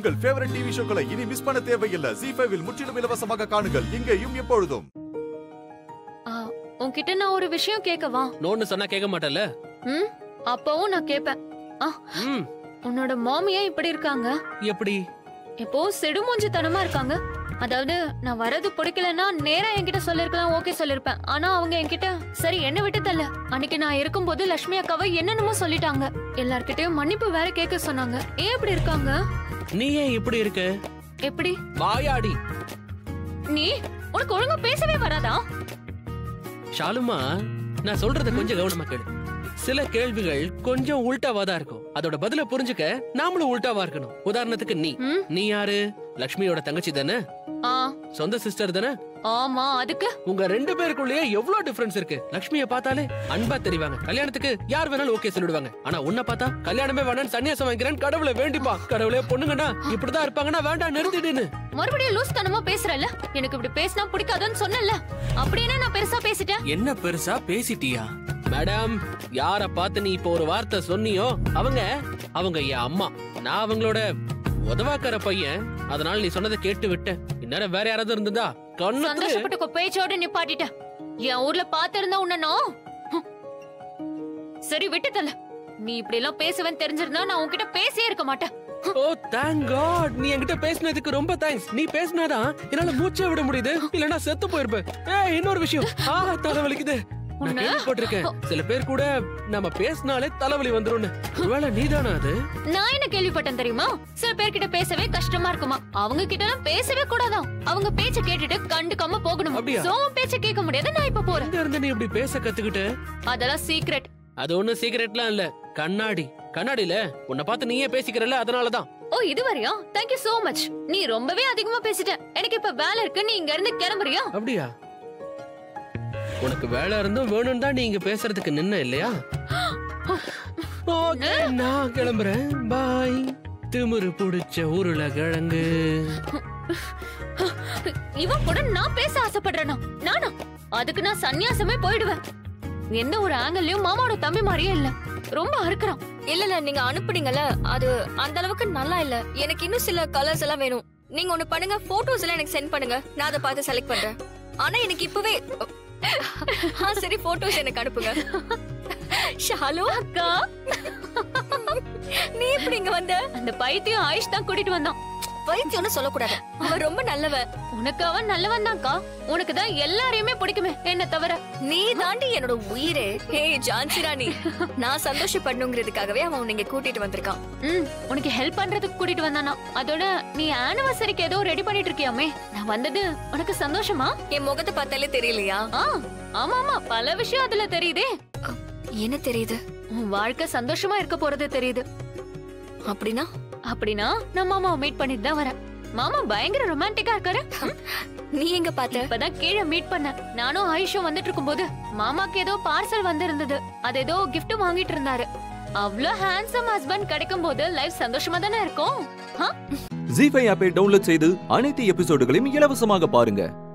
உங்கள் favourite TV ஷோக்களை இனி miss பண்ண தேவையில்லை ஜி ஃபைவில் முற்றிலும் இலவசமாக காணுங்கள் இங்கேயும் எப்பொழுதும் ஆ, உன்கிட்ட நான் ஒரு விஷயம் கேட்கவா நோன்னு சொன்னா கேட்க மாட்டல ம் அப்பவும் நான் கேட்பேன் ஆ, ம் உன்னோட மாமி ஏன் இப்படி இருக்காங்க எப்படி எப்போ சிடுமூஞ்சித்தனமா இருக்காங்க அதாவது நான் வரது பிடிக்கலன்னா நேரா என்கிட்ட சொல்லிருக்கலாம் ஓகே சொல்லிருப்பேன் ஆனா அவங்க என்கிட்ட சரி என்ன விட்டு தல்ல அன்னைக்கு நான் இருக்கும்போது லட்சுமி அக்காவை என்னென்னமோ சொல்லிட்டாங்க எல்லார்கிட்டயும் மன்னிப்பு வேற கேட்க சொன்னாங்க ஏன் இப்படி இருக்காங்க நீ ஏன் இப்படி இருக்க எப்படி வாயாடி நீ உனக்கு ஒழுங்கா பேசவே வராதா ஷாலுமா நான் சொல்றத கொஞ்சம் கவனமா கேளு சில கேள்விகள் கொஞ்சம் உல்டாவா தான் இருக்கும் அதோட பதில புரிஞ்சுக்க நாமளும் உல்டாவா இருக்கணும் உதாரணத்துக்கு நீ ம் நீ யாரு லக்ஷ்மியோட தங்கச்சி தானே ஆ சொந்த சிஸ்டர் தானே ஆமா அதுக்கு உங்க ரெண்டு பேருக்குள்ளேயே எவ்வளவு டிஃபரன்ஸ் இருக்கு லக்ஷ்மிய பார்த்தாலே அன்பா தெரிவாங்க கல்யாணத்துக்கு யார் வேணாலும் ஓகே சொல்லிடுவாங்க ஆனா உன்னை பார்த்தா கல்யாணமே வேணாம் சன்னியாசம் வாங்கிறேன் கடவுளை வேண்டிப்பா கடவுளே பொண்ணுங்கண்ணா இப்படிதான் இருப்பாங்கன்னா வேண்டாம் நிறுத்திடுன்னு மறுபடியும் லூஸ் தனமா பேசுறல்ல எனக்கு இப்படி பேசினா பிடிக்காதுன்னு சொன்னல அப்படின்னா நான் பெருசா பேசிட்டேன் என்ன பெருசா பேசிட்டியா மேடம் யார பார்த்து நீ இப்போ ஒரு வார்த்தை சொன்னியோ அவங்க அவங்க என் அம்மா நான் அவங்களோட உதவாக்கற பையன் அதனால நீ சொன்னதை கேட்டு விட்டேன் இந்நேரம் வேற யாராவது இருந்ததா கண்ணத்துல சந்தோஷப்பட்டு கொ- பேச்சோட நிப்பாட்டிட்டேன் என் ஊர்ல பாத்திருந்தா உன்னனோ ஹம். சரி விட்டு தல நீ இப்படி எல்லாம் பேசுவேன்னு தெரிஞ்சிருந்தா நான் உன்கிட்ட பேசியே இருக்க மாட்டேன் ஓ தேங்க் காட் நீ என்கிட்ட பேசினதுக்கு ரொம்ப தேங்க்ஸ் நீ பேசினாதான் என்னால மூச்சே விட முடியுது இல்லனா செத்து போயிருப்பேன் ஏய் இன்னொரு விஷயம் ஆ தலைவலிக்குது நான் உன்னை- கேள்விப்பட்டிருக்கேன் சில பேர் கூட நம்ம பேசினாலே தலைவலி வந்துரும்னு ஒருவேளை நீதானா அது நான் என்ன கேள்விப்பட்டேன் தெரியுமா சில பேர்கிட்ட பேசவே கஷ்டமா இருக்குமா அவங்க கிட்ட எல்லாம் பேசவே கூடாதாம் அவங்க பேச்ச கேட்டுட்டு கண்டுக்காம போகணும் அப்படியா? சோ உன் பேச்ச கேட்க முடியாது நான் இப்ப போறேன் எங்க இருந்து நீ இப்படி பேச கத்துக்கிட்ட அதெல்லாம் சீக்ரெட் அது ஒண்ணும் சீக்கிரட்லாம் இல்ல கண்ணாடி கண்ணாடில உன்னை பார்த்து நீயே பேசிக்கிறல்ல அதனாலதான் ஓ இது வரையா தேங்க்யூ சோ மச் நீ ரொம்பவே அதிகமா பேசிட்ட எனக்கு இப்ப வேலை இருக்கு நீ இங்க இருந்து கிளம்புறியா அப்படியா உனக்கு வேலை இருந்தும் வேணும் தான் நீ இங்க பேசுறதுக்கு நின்ன இல்லையா ஓகே நான் கிளம்புறேன் பாய் திமிரு புடிச்ச ஊருல கிழங்கு இவன் கூட நான் பேச ஆசைப்படுறேனா நானா அதுக்கு நான் சன்னியாசமே போயிடுவேன் எந்த ஒரு ஆங்கிள்லயும் மாமாவோட தம்பி மாதிரியே இல்ல ரொம்ப அறுக்குறான் இல்ல இல்ல நீங்க அனுப்புனீங்கல்ல அது அந்த அளவுக்கு நல்லா இல்ல எனக்கு இன்னும் சில கலர்ஸ் எல்லாம் வேணும் நீங்க ஒண்ணு பண்ணுங்க போட்டோஸ் எல்லாம் எனக்கு சென்ட் பண்ணுங்க நான் அதை பார்த்து செலக்ட் பண்றேன் ஆனா எனக்கு இப்பவே ஆ சரி போட்டோஸ் எனக்கு அனுப்புங்க ஷாலு அக்கா நீ எப்படி இங்க வந்த அந்த பைத்தியம் ஆயுஷ் தான் கூட்டிட்டு வந்தான் வைத்தியம்னு சொல்லக்கூடாது அவன் ரொம்ப நல்லவ உனக்கு அவன் நல்லவன் தான்க்கா உனக்கு தான் எல்லாரையுமே பிடிக்குமே என்ன தவிர நீ தாண்டி என்னோட உயிரே ஹே ஜான்சி ராணி நான் சந்தோஷப்படணுங்கிறதுக்காகவே அவன் உன்னை இங்க கூட்டிட்டு வந்திருக்கான் ம் உனக்கு ஹெல்ப் பண்றதுக்கு கூட்டிட்டு வந்தானா அதோட நீ ஆனிவர்சரிக்கு ஏதோ ரெடி பண்ணிட்டு இருக்கியாமே நான் வந்தது உனக்கு சந்தோஷமா என் முகத்தை பார்த்தாலே தெரியலையா ஆ ஆமா ஆமா பல விஷயம் அதுல தெரியுதே என்ன தெரியுது உன் வாழ்க்கை சந்தோஷமா இருக்க போறது தெரியுது அப்படின்னா அப்படின்னா நான் மாமாவை மீட் பண்ணிட்டு தான் வரேன் மாமா பயங்கர ரொமான்டிக்கா இருக்காரு நீ எங்க பார்த்த இப்பதான் கீழே மீட் பண்ணேன் நானும் ஆயுஷும் வந்துட்டு இருக்கும்போது மாமாக்கு ஏதோ பார்சல் வந்திருந்தது அது ஏதோ gift வாங்கிட்டு இருந்தாரு அவ்ளோ ஹேண்ட்ஸம் ஹஸ்பண்ட் கிடைக்கும் போது லைஃப் சந்தோஷமா தானே இருக்கும் ஆ? ஜி ஃபைவ் ஆப்பை டவுன்லோட் செய்து அனைத்து எபிசோடுகளையும் இலவசமாக பாருங்க